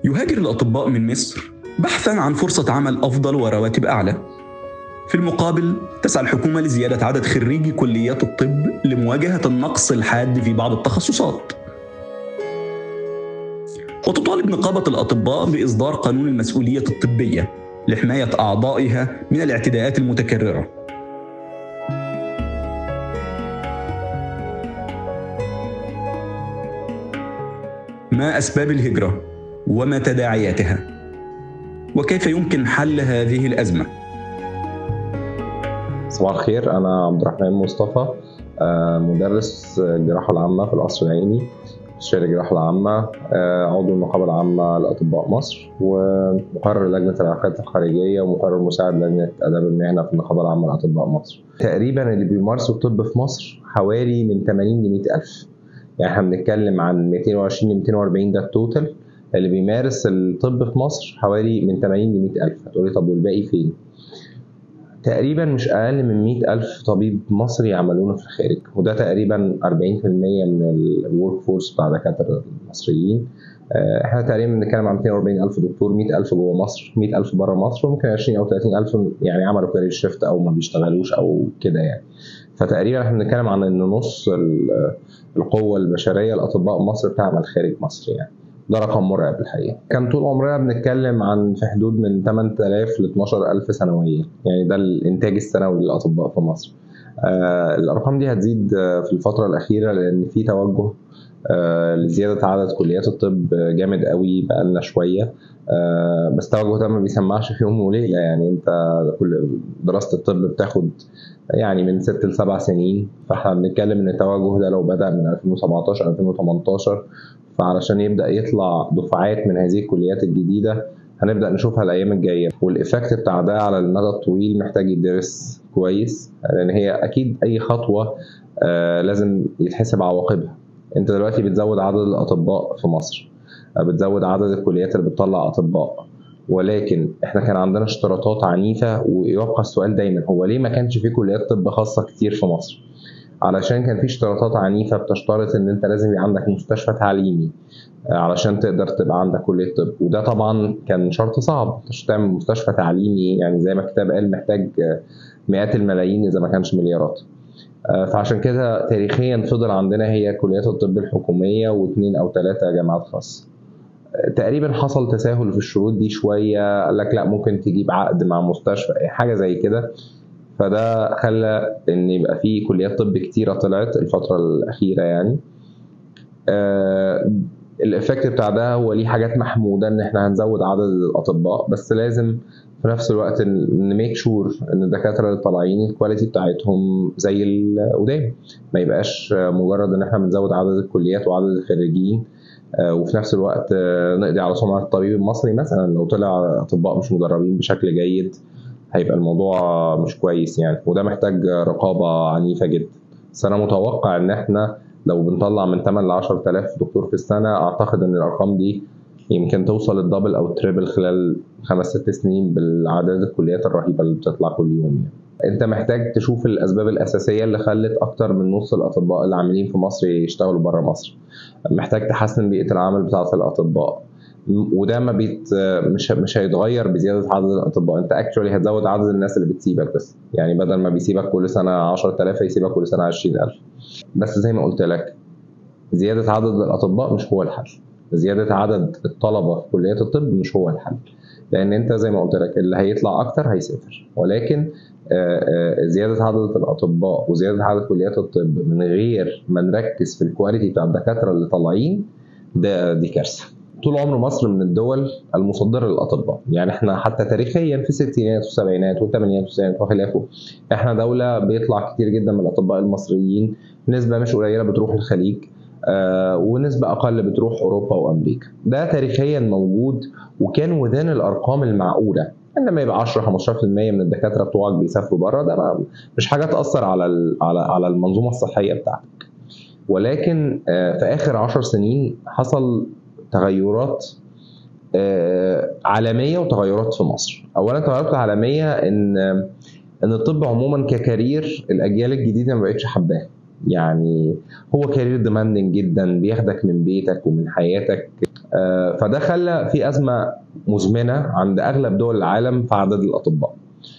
يهاجر الأطباء من مصر بحثا عن فرصة عمل أفضل ورواتب أعلى في المقابل تسعى الحكومة لزيادة عدد خريجي كليات الطب لمواجهة النقص الحاد في بعض التخصصات وتطالب نقابة الأطباء بإصدار قانون المسؤولية الطبية لحماية أعضائها من الاعتداءات المتكررة ما أسباب الهجرة وما تداعياتها وكيف يمكن حل هذه الأزمة صباح الخير أنا عبد الرحمن مصطفى آه، مدرس الجراحة العامة في القصر العيني استشاري الجراحة العامة آه، عضو النقابة العامة لأطباء مصر ومقرر لجنة العلاقات الخارجية ومقرر مساعد لجنة آداب المهنة في النقابة العامة لأطباء مصر تقريبا اللي بيمارسوا الطب في مصر حوالي من 80 ل 100 ألف يعني احنا بنتكلم عن 220 ل 240 ده التوتال اللي بيمارس الطب في مصر حوالي من 80 ل 100 ألف هتقولي طب والباقي فين؟ تقريبا مش أقل من 100 ألف طبيب مصري يعملون في الخارج وده تقريبا 40% من الورك فورس بتاع الدكاترة المصريين احنا تقريبا بنتكلم عن 240 ألف دكتور 100 ألف جوه مصر 100 ألف بره مصر وممكن 20 أو 30 ألف يعني عملوا كارير شيفت أو ما بيشتغلوش أو كده يعني فتقريبا احنا بنتكلم عن ان نص القوة البشرية لأطباء مصر بتعمل خارج مصر يعني ده رقم مرعب الحقيقه كان طول عمرنا بنتكلم عن في حدود من 8000 ل 12000 سنويا يعني ده الانتاج السنوي للاطباء في مصر آه الارقام دي هتزيد في الفتره الاخيره لان في توجه آه لزياده عدد كليات الطب جامد قوي بقالنا شويه آه بس التوجه ده ما بيسمعش في يوم وليله يعني انت كل دراسه الطب بتاخد يعني من ست لسبع سنين فاحنا بنتكلم ان التوجه ده لو بدا من 2017 2018 فعلشان يبدا يطلع دفعات من هذه الكليات الجديده هنبدا نشوفها الايام الجايه والايفكت بتاع ده على المدى الطويل محتاج يدرس كويس لان هي اكيد اي خطوه آه لازم يتحسب عواقبها انت دلوقتي بتزود عدد الاطباء في مصر بتزود عدد الكليات اللي بتطلع اطباء ولكن احنا كان عندنا اشتراطات عنيفه ويبقى السؤال دايما هو ليه ما كانش في كليات طب خاصه كتير في مصر علشان كان في اشتراطات عنيفه بتشترط ان انت لازم يبقى عندك مستشفى تعليمي علشان تقدر تبقى عندك كليه طب وده طبعا كان شرط صعب عشان تعمل مستشفى تعليمي يعني زي ما الكتاب قال محتاج مئات الملايين اذا ما كانش مليارات فعشان كده تاريخيا فضل عندنا هي كليات الطب الحكوميه واثنين او ثلاثه جامعات خاصه تقريبا حصل تساهل في الشروط دي شويه قال لك لا ممكن تجيب عقد مع مستشفى حاجه زي كده فده خلى ان يبقى في كليات طب كتيره طلعت الفتره الاخيره يعني آه الايفكت بتاع ده هو ليه حاجات محموده ان احنا هنزود عدد الاطباء بس لازم في نفس الوقت نميك شور ان الدكاتره اللي طالعين الكواليتي بتاعتهم زي القدام ما يبقاش مجرد ان احنا بنزود عدد الكليات وعدد الخريجين آه وفي نفس الوقت آه نقضي على سمعه الطبيب المصري مثلا لو طلع اطباء مش مدربين بشكل جيد هيبقى الموضوع مش كويس يعني وده محتاج رقابة عنيفة جدا بس أنا متوقع إن إحنا لو بنطلع من 8 ل 10000 دكتور في السنة أعتقد إن الأرقام دي يمكن توصل الدبل أو التريبل خلال خمس ست سنين بالعدد الكليات الرهيبة اللي بتطلع كل يوم يعني. أنت محتاج تشوف الأسباب الأساسية اللي خلت أكتر من نص الأطباء اللي عاملين في مصر يشتغلوا بره مصر محتاج تحسن بيئة العمل بتاعة الأطباء وده ما بيت مش مش هيتغير بزياده عدد الاطباء انت اكشولي هتزود عدد الناس اللي بتسيبك بس يعني بدل ما بيسيبك كل سنه 10000 هيسيبك كل سنه 20000 بس زي ما قلت لك زياده عدد الاطباء مش هو الحل زياده عدد الطلبه في كليات الطب مش هو الحل لان انت زي ما قلت لك اللي هيطلع اكتر هيسافر ولكن زياده عدد الاطباء وزياده عدد كليات الطب من غير ما نركز في الكواليتي بتاع الدكاتره اللي طالعين ده دي كارثه طول عمر مصر من الدول المصدره للاطباء يعني احنا حتى تاريخيا في الستينات والسبعينات والثمانينات والتسعينات وخلافه احنا دوله بيطلع كتير جدا من الاطباء المصريين نسبه مش قليله بتروح الخليج آه ونسبة أقل بتروح أوروبا وأمريكا ده تاريخيا موجود وكان وذان الأرقام المعقولة لما يبقى 10 15% من الدكاترة بتوعك بيسافروا بره ده مش حاجة تأثر على على على المنظومة الصحية بتاعتك ولكن آه في آخر 10 سنين حصل تغيرات عالميه وتغيرات في مصر اولا التغيرات العالميه ان ان الطب عموما ككارير الاجيال الجديده ما بقتش حباه يعني هو كارير ديماندنج جدا بياخدك من بيتك ومن حياتك آه، فده خلى في ازمه مزمنه عند اغلب دول العالم في عدد الاطباء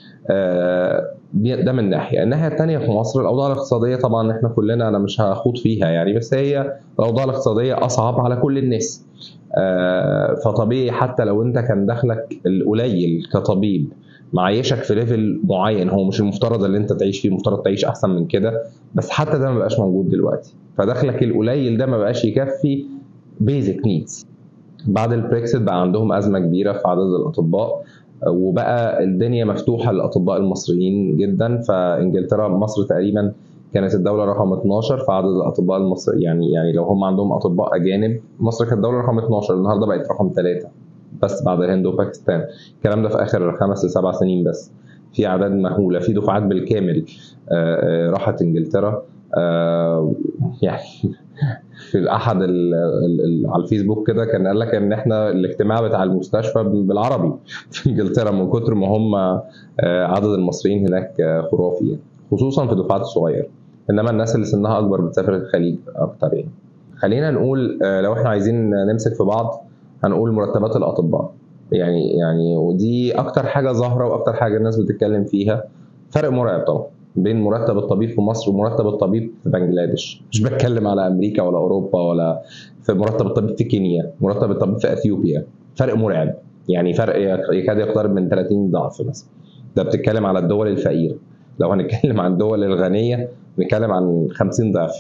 آه، ده من ناحيه الناحيه الثانيه في مصر الاوضاع الاقتصاديه طبعا احنا كلنا انا مش هخوض فيها يعني بس هي الاوضاع الاقتصاديه اصعب على كل الناس آه، فطبيعي حتى لو انت كان دخلك القليل كطبيب معيشك في ليفل معين هو مش المفترض اللي انت تعيش فيه المفترض تعيش احسن من كده بس حتى ده ما بقاش موجود دلوقتي فدخلك القليل ده ما بقاش يكفي بيزك نيدز بعد البريكسيت بقى عندهم ازمه كبيره في عدد الاطباء وبقى الدنيا مفتوحه للاطباء المصريين جدا فانجلترا مصر تقريبا كانت الدوله رقم 12 في عدد الاطباء المصري يعني يعني لو هم عندهم اطباء اجانب مصر كانت الدوله رقم 12 النهارده بقت رقم 3 بس بعد الهند وباكستان الكلام ده في اخر خمس لسبع سنين بس في اعداد مهوله في دفعات بالكامل آه، آه، راحت انجلترا آه، يعني في احد ال ال على الفيسبوك كده كان قال لك ان احنا الاجتماع بتاع المستشفى بالعربي في انجلترا من كتر ما هم عدد المصريين هناك خرافي يعني خصوصا في الدفعات الصغيره انما الناس اللي سنها اكبر بتسافر الخليج اكتر يعني خلينا نقول لو احنا عايزين نمسك في بعض هنقول مرتبات الاطباء يعني يعني ودي اكتر حاجه ظاهره واكتر حاجه الناس بتتكلم فيها فرق مرعب طبعا بين مرتب الطبيب في مصر ومرتب الطبيب في بنجلاديش مش بتكلم على امريكا ولا اوروبا ولا في مرتب الطبيب في كينيا مرتب الطبيب في اثيوبيا فرق مرعب يعني فرق يكاد يقترب من 30 ضعف مثلا ده بتتكلم على الدول الفقيره لو هنتكلم عن الدول الغنيه بنتكلم عن 50 ضعف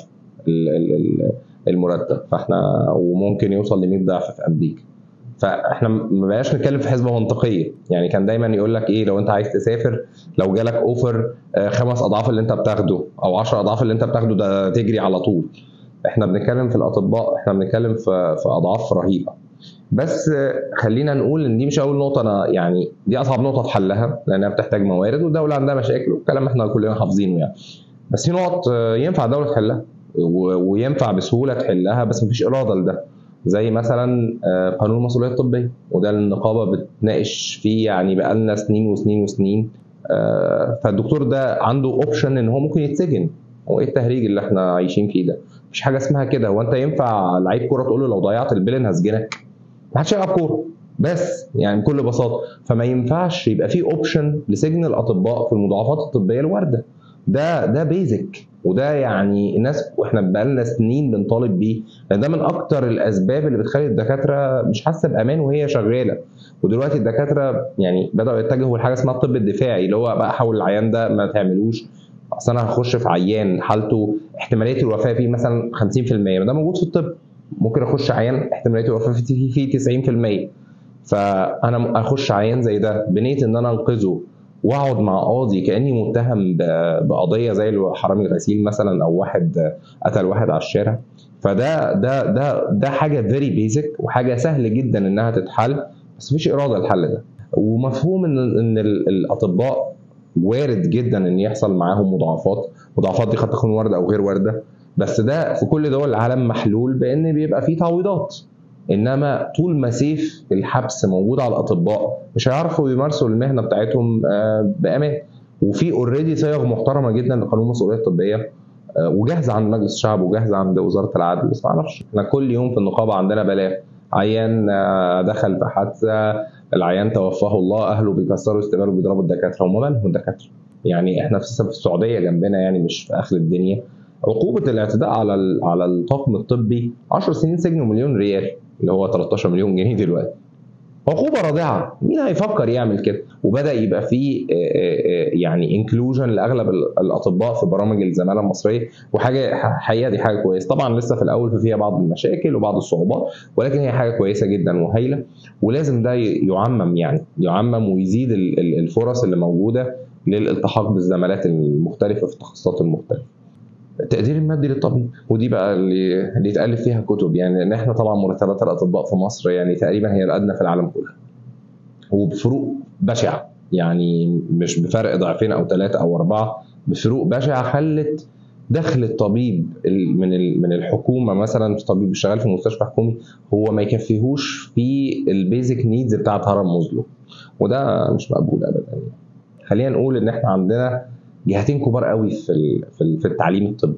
المرتب فاحنا وممكن يوصل ل 100 ضعف في امريكا فاحنا ما بقاش نتكلم في حسبه منطقيه يعني كان دايما يقول لك ايه لو انت عايز تسافر لو جالك اوفر آه، خمس اضعاف اللي انت بتاخده او 10 اضعاف اللي انت بتاخده ده تجري على طول احنا بنتكلم في الاطباء احنا بنتكلم في في اضعاف رهيبه بس خلينا نقول ان دي مش اول نقطه انا يعني دي اصعب نقطه في حلها لانها بتحتاج موارد والدوله عندها مشاكل والكلام احنا كلنا حافظينه يعني بس في نقط ينفع الدوله تحلها وينفع بسهوله تحلها بس مفيش اراده لده زي مثلا آه، قانون المسؤوليه الطبيه وده النقابه بتناقش فيه يعني بقالنا سنين وسنين وسنين آه، فالدكتور ده عنده اوبشن ان هو ممكن يتسجن هو ايه التهريج اللي احنا عايشين فيه ده مفيش حاجه اسمها كده هو انت ينفع لعيب كوره تقول له لو ضيعت البلن هسجنك ما حدش يلعب كوره بس يعني بكل بساطه فما ينفعش يبقى في اوبشن لسجن الاطباء في المضاعفات الطبيه الوارده ده ده بيزك وده يعني الناس واحنا بقالنا سنين بنطالب بيه لان ده من اكتر الاسباب اللي بتخلي الدكاتره مش حاسه بامان وهي شغاله ودلوقتي الدكاتره يعني بداوا يتجهوا لحاجه اسمها الطب الدفاعي اللي هو بقى حول العيان ده ما تعملوش اصل انا هخش في عيان حالته احتماليه الوفاه فيه مثلا 50% ما ده موجود في الطب ممكن اخش عيان احتماليه الوفاه فيه 90% فانا اخش عيان زي ده بنيه ان انا انقذه واقعد مع قاضي كاني متهم بقضيه زي حرامي الغسيل مثلا او واحد قتل واحد على الشارع فده ده ده ده حاجه فيري بيزك وحاجه سهل جدا انها تتحل بس مفيش اراده للحل ده ومفهوم ان ان الاطباء وارد جدا ان يحصل معاهم مضاعفات مضاعفات دي قد تكون وارده او غير وارده بس ده في كل دول العالم محلول بان بيبقى فيه تعويضات انما طول ما سيف الحبس موجود على الاطباء مش هيعرفوا يمارسوا المهنه بتاعتهم آه، بامان وفي اوريدي صيغ محترمه جدا لقانون المسؤوليه الطبيه آه، وجاهزه عند مجلس الشعب وجاهزه عند وزاره العدل بس ما اعرفش احنا كل يوم في النقابه عندنا بلاغ عيان آه، دخل في حادثه العيان توفاه الله اهله بيكسروا استقباله بيضربوا الدكاتره هم مالهم الدكاتره يعني احنا في السعوديه جنبنا يعني مش في اخر الدنيا عقوبه الاعتداء على على الطاقم الطبي 10 سنين سجن ومليون ريال اللي هو 13 مليون جنيه دلوقتي عقوبة رادعة مين هيفكر يعمل كده وبدأ يبقى في آه، آه، آه، يعني انكلوجن لأغلب الأطباء في برامج الزمالة المصرية وحاجة حقيقة دي حاجة كويسة طبعا لسه في الأول ففيها بعض المشاكل وبعض الصعوبات ولكن هي حاجة كويسة جدا وهايلة ولازم ده يعمم يعني يعمم ويزيد الفرص اللي موجودة للالتحاق بالزمالات المختلفة في التخصصات المختلفة التقدير المادي للطبيب ودي بقى اللي اللي يتالف فيها كتب يعني لان احنا طبعا مرتبات الاطباء في مصر يعني تقريبا هي الادنى في العالم كله وبفروق بشعه يعني مش بفرق ضعفين او ثلاثه او اربعه بفروق بشعه خلت دخل الطبيب من من الحكومه مثلا الطبيب شغال في مستشفى حكومي هو ما يكفيهوش في البيزك نيدز بتاعت هرم مزلو وده مش مقبول ابدا يعني. خلينا نقول ان احنا عندنا جهتين كبار قوي في في التعليم الطبي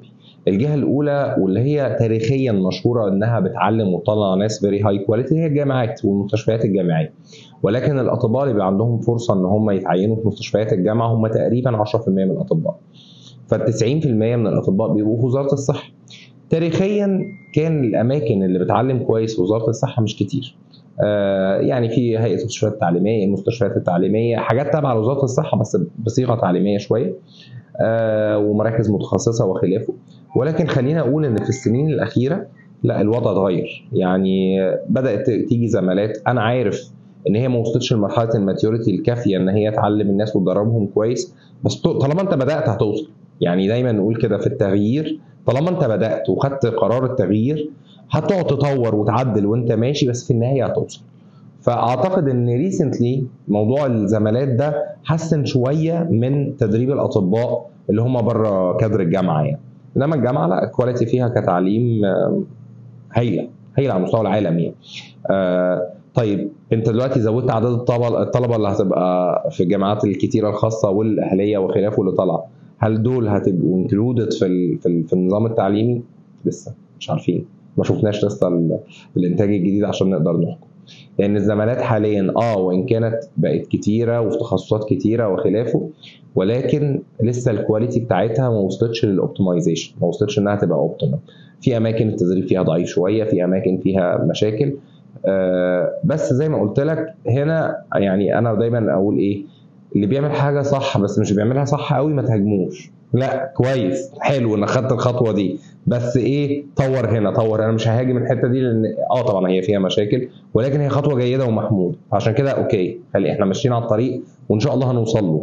الجهه الاولى واللي هي تاريخيا مشهوره انها بتعلم وتطلع ناس فيري هاي كواليتي هي الجامعات والمستشفيات الجامعيه ولكن الاطباء اللي بيبقى عندهم فرصه ان هم يتعينوا في مستشفيات الجامعه هم تقريبا 10% من الاطباء فال 90% من الاطباء بيبقوا في وزاره الصحه تاريخيا كان الاماكن اللي بتعلم كويس في وزاره الصحه مش كتير آه يعني في هيئه المستشفيات التعليميه المستشفيات التعليميه حاجات تابعه لوزاره الصحه بس بصيغه تعليميه شويه آه ومراكز متخصصه وخلافه ولكن خلينا اقول ان في السنين الاخيره لا الوضع اتغير يعني بدات تيجي زمالات انا عارف ان هي ما وصلتش لمرحله الماتيوريتي الكافيه ان هي تعلم الناس وتدربهم كويس بس طالما انت بدات هتوصل يعني دايما نقول كده في التغيير طالما انت بدات وخدت قرار التغيير هتقعد تطور وتعدل وانت ماشي بس في النهايه هتوصل فاعتقد ان ريسنتلي موضوع الزمالات ده حسن شويه من تدريب الاطباء اللي هم بره كادر الجامعه يعني انما الجامعه لا الكواليتي فيها كتعليم هايله هايله على مستوى العالم يعني آه طيب انت دلوقتي زودت عدد الطلبه الطلبه اللي هتبقى في الجامعات الكتيره الخاصه والاهليه وخلافه اللي طالعه هل دول هتبقوا انكلودد في في, في النظام التعليمي لسه مش عارفين ما شفناش لسه الانتاج الجديد عشان نقدر نحكم لان الزمالات حاليا اه وان كانت بقت كتيره وفي تخصصات كتيره وخلافه ولكن لسه الكواليتي بتاعتها ما وصلتش للاوبتمايزيشن ما وصلتش انها تبقى اوبتيمال في اماكن التدريب فيها ضعيف شويه في اماكن فيها مشاكل آه بس زي ما قلت لك هنا يعني انا دايما اقول ايه اللي بيعمل حاجه صح بس مش بيعملها صح قوي ما تهاجموش لا كويس حلو انك خدت الخطوه دي بس ايه طور هنا طور انا مش ههاجم الحته دي لان اه طبعا هي فيها مشاكل ولكن هي خطوه جيده ومحموده عشان كده اوكي خلي احنا ماشيين على الطريق وان شاء الله هنوصل له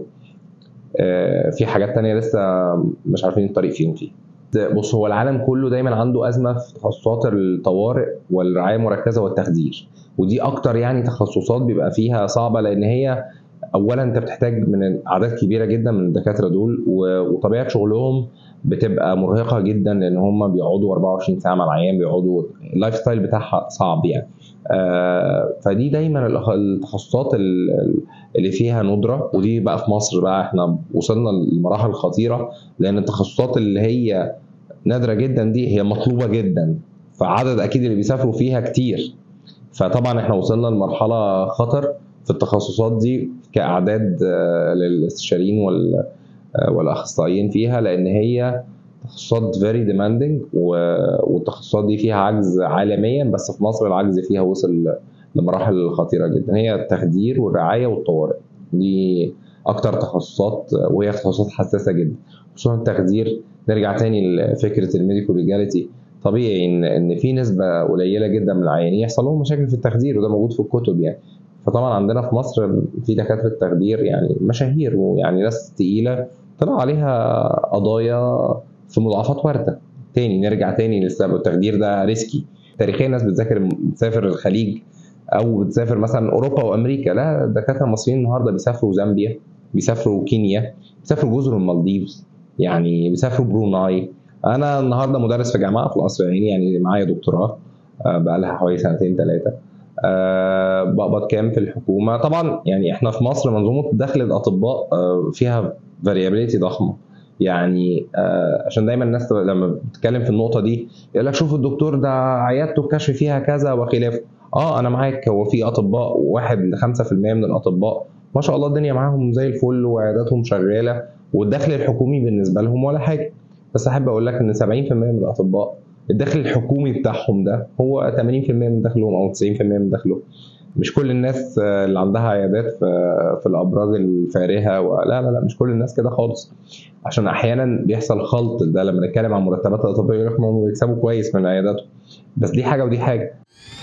آه في حاجات تانية لسه مش عارفين الطريق فين فيه بص هو العالم كله دايما عنده ازمه في تخصصات الطوارئ والرعايه المركزه والتخدير ودي اكتر يعني تخصصات بيبقى فيها صعبه لان هي اولا انت بتحتاج من اعداد كبيره جدا من الدكاتره دول وطبيعه شغلهم بتبقى مرهقه جدا لان هم بيقعدوا 24 ساعه مع العيان بيقعدوا اللايف ستايل بتاعها صعب يعني آه فدي دايما التخصصات اللي فيها ندره ودي بقى في مصر بقى احنا وصلنا لمراحل خطيره لان التخصصات اللي هي نادره جدا دي هي مطلوبه جدا فعدد اكيد اللي بيسافروا فيها كتير فطبعا احنا وصلنا لمرحله خطر في التخصصات دي كاعداد للاستشاريين والاخصائيين فيها لان هي تخصصات فيري ديماندنج والتخصصات دي فيها عجز عالميا بس في مصر العجز فيها وصل لمراحل خطيره جدا هي التخدير والرعايه والطوارئ دي اكتر تخصصات وهي تخصصات حساسه جدا خصوصا التخدير نرجع تاني لفكره الميديكو ليجاليتي طبيعي ان ان في نسبه قليله جدا من العيانين يحصل لهم مشاكل في التخدير وده موجود في الكتب يعني فطبعا عندنا في مصر في دكاتره تخدير يعني مشاهير ويعني ناس تقيله طلع عليها قضايا في مضاعفات وارده تاني نرجع تاني للسبب التخدير ده ريسكي تاريخيا الناس بتذاكر بتسافر الخليج او بتسافر مثلا اوروبا وامريكا لا الدكاتره المصريين النهارده بيسافروا زامبيا بيسافروا كينيا بيسافروا جزر المالديفز يعني بيسافروا بروناي انا النهارده مدرس في جامعه في القصر العيني يعني معايا دكتوراه بقى لها حوالي سنتين ثلاثه أه بقبض كام في الحكومه طبعا يعني احنا في مصر منظومه دخل الاطباء أه فيها فاريابيليتي ضخمه يعني أه عشان دايما الناس لما بتتكلم في النقطه دي يقول لك شوف الدكتور ده عيادته الكشف فيها كذا وخلافه اه انا معاك هو في اطباء واحد ل 5% من الاطباء ما شاء الله الدنيا معاهم زي الفل وعياداتهم شغاله والدخل الحكومي بالنسبه لهم ولا حاجه بس احب اقول لك ان 70% من الاطباء الدخل الحكومي بتاعهم ده هو 80% من دخلهم او 90% من دخلهم مش كل الناس اللي عندها عيادات في, في الابراج الفارهه ولا لا لا مش كل الناس كده خالص عشان احيانا بيحصل خلط ده لما نتكلم عن مرتبات الاطباء يقول لك هم بيكسبوا كويس من عياداتهم بس دي حاجه ودي حاجه